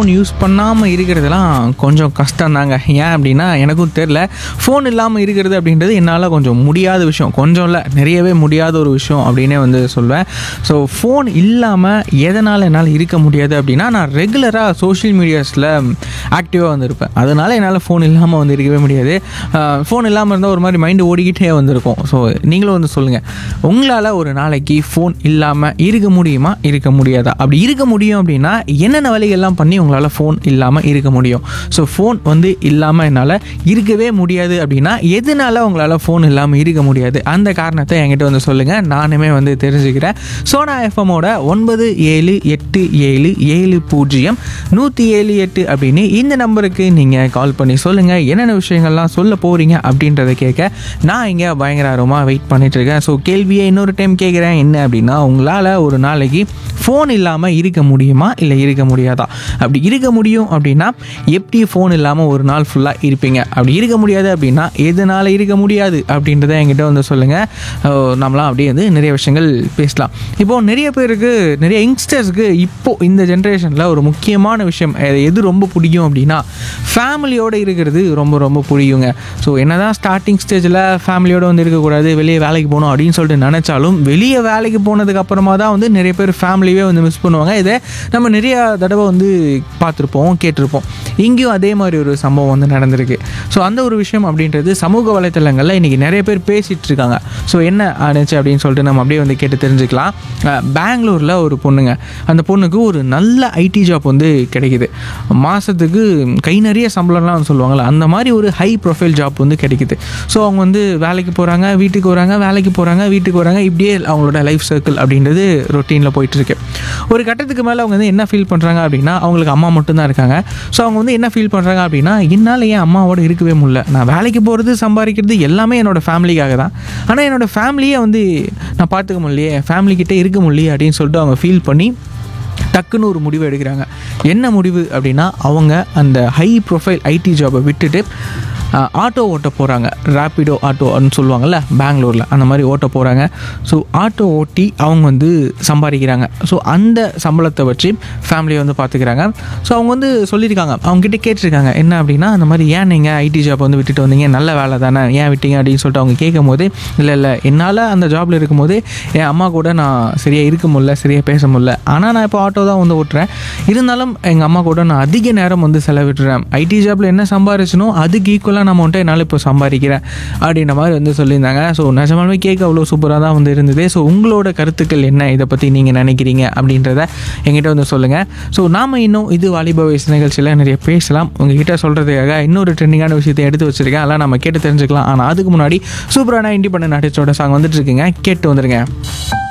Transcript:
phone use பண்ணாமல் இருக்கிறதுலாம் கொஞ்சம் கஷ்டம் தாங்க ஏன் அப்படின்னா எனக்கும் தெரில ஃபோன் இல்லாமல் இருக்கிறது அப்படின்றது என்னால் கொஞ்சம் முடியாத விஷயம் கொஞ்சம் இல்லை நிறையவே முடியாத ஒரு விஷயம் அப்படின்னே வந்து சொல்வேன் ஸோ ஃபோன் இல்லாமல் எதனால் என்னால் இருக்க முடியாது அப்படின்னா நான் ரெகுலராக சோஷியல் மீடியாஸில் ஆக்டிவாக வந்திருப்பேன் அதனால் என்னால் ஃபோன் இல்லாமல் வந்து இருக்கவே முடியாது ஃபோன் இல்லாமல் இருந்தால் ஒரு மாதிரி மைண்டு ஓடிக்கிட்டே வந்திருக்கும் ஸோ நீங்களும் வந்து சொல்லுங்கள் உங்களால் ஒரு நாளைக்கு ஃபோன் இல்லாமல் இருக்க முடியுமா இருக்க முடியாதா அப்படி இருக்க முடியும் அப்படின்னா என்னென்ன வழிகள்லாம் பண்ணி உங்களால் ஃபோன் இல்லாமல் இருக்க முடியும் ஸோ ஃபோன் வந்து இல்லாமல் என்னால் இருக்கவே முடியாது அப்படின்னா எதனால உங்களால் ஃபோன் இல்லாமல் இருக்க முடியாது அந்த காரணத்தை என்கிட்ட வந்து சொல்லுங்கள் நானுமே வந்து தெரிஞ்சுக்கிறேன் சோனா எஃப்எம்மோட ஒன்பது ஏழு எட்டு ஏழு ஏழு பூஜ்ஜியம் நூற்றி ஏழு எட்டு அப்படின்னு இந்த நம்பருக்கு நீங்கள் கால் பண்ணி சொல்லுங்கள் என்னென்ன விஷயங்கள்லாம் சொல்ல போகிறீங்க அப்படின்றத கேட்க நான் இங்கே பயங்கர ஆர்வமாக வெயிட் பண்ணிட்டு இருக்கேன் ஸோ கேள்வியை இன்னொரு டைம் கேட்குறேன் என்ன அப்படின்னா உங்களால் ஒரு நாளைக்கு ஃபோன் இல்லாமல் இருக்க முடியுமா இல்லை இருக்க முடியாதா அப்படி இருக்க முடியும் அப்படின்னா எப்படி ஃபோன் இல்லாமல் ஒரு நாள் ஃபுல்லாக இருப்பீங்க அப்படி இருக்க முடியாது அப்படின்னா எதனால் இருக்க முடியாது அப்படின்றத என்கிட்ட வந்து சொல்லுங்கள் நம்மளாம் அப்படியே வந்து நிறைய விஷயங்கள் பேசலாம் இப்போது நிறைய பேருக்கு நிறைய யங்ஸ்டர்ஸ்க்கு இப்போது இந்த ஜென்ரேஷனில் ஒரு முக்கியமான விஷயம் அது எது ரொம்ப பிடிக்கும் அப்படின்னா ஃபேமிலியோடு இருக்கிறது ரொம்ப ரொம்ப பிடிக்குங்க ஸோ என்னதான் ஸ்டார்டிங் ஸ்டேஜில் ஃபேமிலியோடு வந்து இருக்கக்கூடாது வெளியே வேலைக்கு போகணும் அப்படின்னு சொல்லிட்டு நினச்சாலும் வெளியே வேலைக்கு போனதுக்கு அப்புறமா தான் வந்து நிறைய பேர் ஃபேமிலியே வந்து மிஸ் பண்ணுவாங்க இதை நம்ம நிறைய தடவை வந்து பார்த்துருப்போம் கேட்டிருப்போம் இங்கேயும் அதே மாதிரி ஒரு சம்பவம் வந்து நடந்திருக்கு ஸோ அந்த ஒரு விஷயம் அப்படின்றது சமூக வலைத்தளங்களில் இன்றைக்கி நிறைய பேர் பேசிகிட்டு இருக்காங்க ஸோ என்ன ஆனிச்சு அப்படின்னு சொல்லிட்டு நம்ம அப்படியே வந்து கேட்டு தெரிஞ்சுக்கலாம் அஹ், பெங்களூரில் ஒரு பொண்ணுங்க அந்த பொண்ணுக்கு ஒரு நல்ல ஐடி ஜாப் வந்து கிடைக்குது மாதத்துக்கு கை நிறைய சம்பளம்லாம் சொல்லுவாங்கள்ல அந்த மாதிரி ஒரு ஹை ப்ரொஃபைல் ஜாப் வந்து கிடைக்குது ஸோ அவங்க வந்து வேலைக்கு போகிறாங்க வீட்டுக்கு வராங்க வேலைக்கு போகிறாங்க வீட்டுக்கு வராங்க இப்படியே அவங்களோட லைஃப் சர்க்கிள் அப்படின்றது ரொட்டீனில் போயிட்டுருக்கு ஒரு கட்டத்துக்கு மேலே அவங்க வந்து என்ன ஃபீல் பண்ணுறாங்க அப்படின்னா அவங்களுக்கு அம்மா மட்டும்தான் இருக்காங்க ஸோ அவங்க வந்து என்ன ஃபீல் பண்ணுறாங்க அப்படின்னா என்னால் ஏன் அம்மாவோட இருக்கவே முடியல நான் வேலைக்கு போகிறது சம்பாதிக்கிறது எல்லாமே என்னோட ஃபேமிலிக்காக தான் ஆனால் என்னோட ஃபேமிலியை வந்து நான் பார்த்துக்க முடியலையே ஃபேமிலிக்கிட்டே இருக்க முடியலையே அப்படின்னு சொல்லிட்டு அவங்க ஃபீல் பண்ணி டக்குன்னு ஒரு முடிவு எடுக்கிறாங்க என்ன முடிவு அப்படின்னா அவங்க அந்த ஹை ப்ரொஃபைல் ஐடி ஜாபை விட்டுட்டு ஆட்டோ ஓட்ட போகிறாங்க ரேப்பிடோ ஆட்டோன்னு சொல்லுவாங்கள்ல பெங்களூரில் அந்த மாதிரி ஓட்ட போகிறாங்க ஸோ ஆட்டோ ஓட்டி அவங்க வந்து சம்பாதிக்கிறாங்க ஸோ அந்த சம்பளத்தை வச்சு ஃபேமிலியை வந்து பார்த்துக்கிறாங்க ஸோ அவங்க வந்து சொல்லியிருக்காங்க அவங்ககிட்ட கேட்டிருக்காங்க என்ன அப்படின்னா அந்த மாதிரி ஏன் நீங்கள் ஐடி ஜாப் வந்து விட்டுட்டு வந்தீங்க நல்ல வேலை தானே ஏன் விட்டீங்க அப்படின்னு சொல்லிட்டு அவங்க கேட்கும் போது இல்லை இல்லை என்னால் அந்த ஜாபில் இருக்கும்போது என் அம்மா கூட நான் சரியாக இருக்க முடியல சரியாக பேச முடியல ஆனால் நான் இப்போ ஆட்டோ தான் வந்து ஓட்டுறேன் இருந்தாலும் எங்கள் அம்மா கூட நான் அதிக நேரம் வந்து செலவிட்டுறேன் ஐடி ஜாப்பில் என்ன சம்பாரிச்சனோ அதுக்கு ஈக்குவலான அமௌண்ட்டை என்னால் இப்போ சம்பாதிக்கிறேன் அப்படின்ற மாதிரி வந்து சொல்லியிருந்தாங்க ஸோ நிஜமாலுமே கேட்க அவ்வளோ சூப்பராக தான் வந்து இருந்தது ஸோ உங்களோட கருத்துக்கள் என்ன இதை பற்றி நீங்கள் நினைக்கிறீங்க அப்படின்றத எங்கிட்ட வந்து சொல்லுங்கள் ஸோ நாம் இன்னும் இது வாலிப வயசு நிகழ்ச்சியில் நிறைய பேசலாம் உங்ககிட்ட சொல்கிறதுக்காக இன்னொரு ட்ரெண்டிங்கான விஷயத்தை எடுத்து வச்சிருக்கேன் அதெல்லாம் நம்ம கேட்டு தெரிஞ்சுக்கலாம் ஆனால் அதுக்கு முன்னாடி சூப்பரான இண்டிபெண்டன்ட் ஆர்டிஸ்டோட சாங் வந்துட்டு இருக்குங்க கேட்டு வந்துருங்க